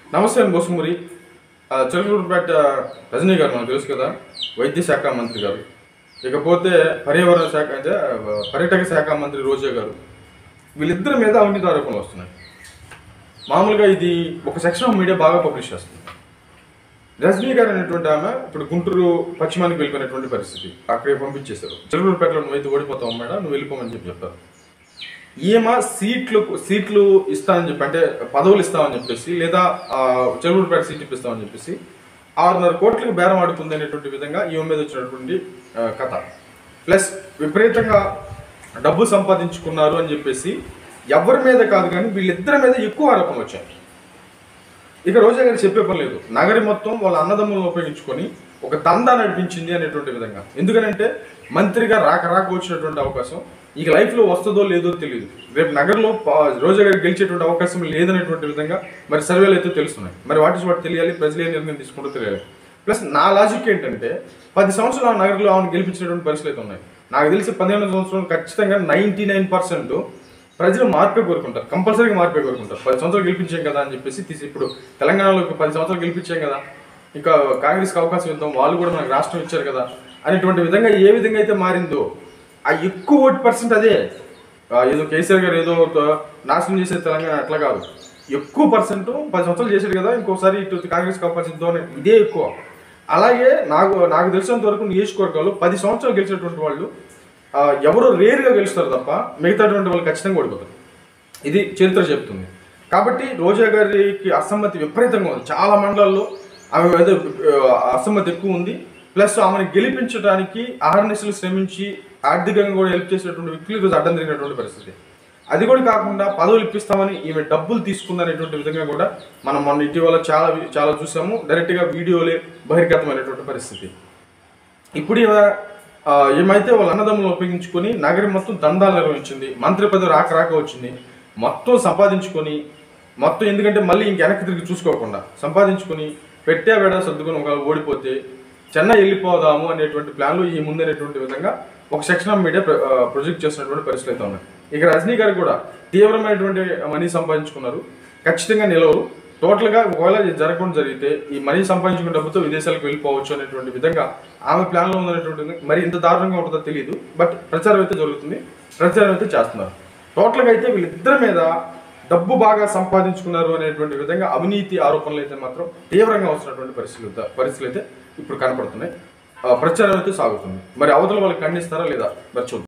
నమస్తే అండి బోసుమూరి చెరుకులపేట రజనీ గారు మనకు తెలుసు కదా వైద్య శాఖ మంత్రి గారు ఇకపోతే పర్యావరణ శాఖ అంటే ఆ, పర్యాటక శాఖ మంత్రి రోజా గారు వీళ్ళిద్దరి మీద అవినీతి ఆరోపణలు వస్తున్నాయి మామూలుగా ఇది ఒక సెక్షన్ ఆఫ్ మీడియా బాగా పబ్లిష్ చేస్తుంది రజనీ గారు అనేటువంటి ఆమె ఇప్పుడు గుంటూరు పశ్చిమానికి వెళ్ళిపోయినటువంటి పరిస్థితి అక్కడే పంపించేశారు చెరుకులపేటలో నువ్వు అయితే ఓడిపోతావు మేడం నువ్వు వెళ్ళిపోమని చెప్పి చెప్పారు ఈమె సీట్లు సీట్లు ఇస్తామని చెప్పి అంటే పదవులు ఇస్తామని చెప్పేసి లేదా ఆ, చెరువులపేట సీట్ ఇప్పిస్తామని చెప్పేసి ఆరున్నర కోట్లకు బేరం ఆడుతుంది అనేటువంటి విధంగా ఈమె మీద వచ్చినటువంటి ఆ, కథ ప్లస్ విపరీతంగా డబ్బు సంపాదించుకున్నారు అని చెప్పేసి ఎవరి మీద కాదు కానీ వీళ్ళిద్దరి మీద ఎక్కువ ఆరోపణలు వచ్చాయి ఇక రోజా గారు చెప్పే పని లేదు నగరి మొత్తం వాళ్ళ అన్నదమ్ములను ఉపయోగించుకొని ఒక దందా నడిపించింది అనేటువంటి విధంగా ఎందుకనంటే మంత్రిగా రాక రాక వచ్చినటువంటి అవకాశం ఇక లైఫ్లో వస్తుందో లేదో తెలియదు రేపు నగరంలో పా- రోజా గారికి గెలిచేటువంటి అవకాశం లేదనేటువంటి విధంగా మరి సర్వేలు అయితే తెలుస్తున్నాయి మరి వాటి వాటి తెలియాలి ప్రజలు ఏ నిర్ణయం తీసుకుంటూ తెలియాలి ప్లస్ నా లాజిక్ ఏంటంటే పది సంవత్సరాలు ఆ నగరంలో ఆమెను గెలిపించినటువంటి పరిస్థితులు అయితే ఉన్నాయి నాకు తెలిసి పదిహేను సంవత్సరాలు ఖచ్చితంగా నైంటీ నైన్ పర్సెంట్ ప్రజలు మార్పే కోరుకుంటారు కంపల్సరీగా మార్పే కోరుకుంటారు పది సంవత్సరాలు గెలిపించాం కదా అని చెప్పేసి తీసి ఇప్పుడు తెలంగాణలో ఒక పది సంవత్సరాలు గెలిపించాం కదా ఇంకా కాంగ్రెస్కి అవకాశం ఇద్దాం వాళ్ళు కూడా మనకు రాష్ట్రం ఇచ్చారు కదా అనేటువంటి విధంగా ఏ విధంగా అయితే మారిందో ఆ ఎక్కువ ఓటు పర్సెంట్ అదే ఆ ఏదో కేసీఆర్ గారు ఏదో ఒక నాశనం చేసే తెలంగాణ అట్లా కాదు ఎక్కువ పర్సెంట్ పది సంవత్సరాలు చేశారు కదా ఇంకోసారి ఇటు కాంగ్రెస్కి అవకాశం ఇద్దాం అని ఇదే ఎక్కువ అలాగే నాకు నాకు తెలిసినంత వరకు నియోజకవర్గాలు పది సంవత్సరాలు గెలిచినటువంటి వాళ్ళు ఆ, ఎవరో రేరుగా గెలుస్తారు తప్ప మిగతాటువంటి వాళ్ళు ఖచ్చితంగా ఓడిపోతారు ఇది చరిత్ర చెప్తుంది కాబట్టి రోజా గారికి అసమ్మతి విపరీతంగా ఉంది చాలా మండలాల్లో ఆమె మీద ఆ, అసమ్మతి ఎక్కువ ఉంది ప్లస్ ఆమెను గెలిపించడానికి ఆహర్నిశలు శ్రమించి ఆర్థికంగా కూడా హెల్ప్ చేసేటువంటి వ్యక్తులు ఈరోజు అడ్డం తిరిగినటువంటి పరిస్థితి అది కూడా కాకుండా పదవులు ఇప్పిస్తామని ఈమె డబ్బులు తీసుకుందనేటువంటి విధంగా కూడా మనం మొన్న ఇటీవల చాలా వి- చాలా చూసాము డైరెక్ట్గా వీడియోలే బహిర్గతమైనటువంటి పరిస్థితి ఇప్పుడు ఈమె, ఆ, ఏమైతే వాళ్ళ అన్నదమ్ములు ఉపయోగించుకొని నగరం మొత్తం దందాలు నిర్వహించింది మంత్రి పదవి రాక రాక వచ్చింది మొత్తం సంపాదించుకొని మొత్తం ఎందుకంటే మళ్ళీ ఇంక వెనక్కి తిరిగి చూసుకోకుండా సంపాదించుకొని పెట్టే వేడ సర్దుకొని ఒకవేళ ఓడిపోతే చెన్నై వెళ్ళిపోదాము అనేటువంటి ప్లాన్లు ఈ ముందనేటువంటి విధంగా ఒక సెక్షన్ ఆఫ్ మీడియా ప్రొజెక్ట్ చేసినటువంటి పరిస్థితులు అయితే ఉన్నాయి ఇక రజనీ గారు కూడా తీవ్రమైనటువంటి మనీ సంపాదించుకున్నారు ఖచ్చితంగా నిలవరు టోటల్గా ఒకవేళ ఇది జరగకుండా జరిగితే ఈ మనీ సంపాదించుకున్న డబ్బుతో విదేశాలకు వెళ్ళిపోవచ్చు అనేటువంటి విధంగా ఆమె ప్లాన్లో ఉందనేటువంటి విధంగా మరి ఇంత దారుణంగా ఉంటుందో తెలియదు బట్ ప్రచారం అయితే జరుగుతుంది ప్రచారం అయితే చేస్తున్నారు టోటల్గా అయితే వీళ్ళిద్దరి మీద డబ్బు బాగా సంపాదించుకున్నారు అనేటువంటి విధంగా అవినీతి ఆరోపణలు అయితే మాత్రం తీవ్రంగా వస్తున్నటువంటి పరిస్థితులు పరిస్థితులు అయితే ఇప్పుడు కనపడుతున్నాయి ఆ, ప్రచారం అయితే సాగుతుంది మరి అవతల వాళ్ళు ఖండిస్తారా లేదా మరి చూద్దాం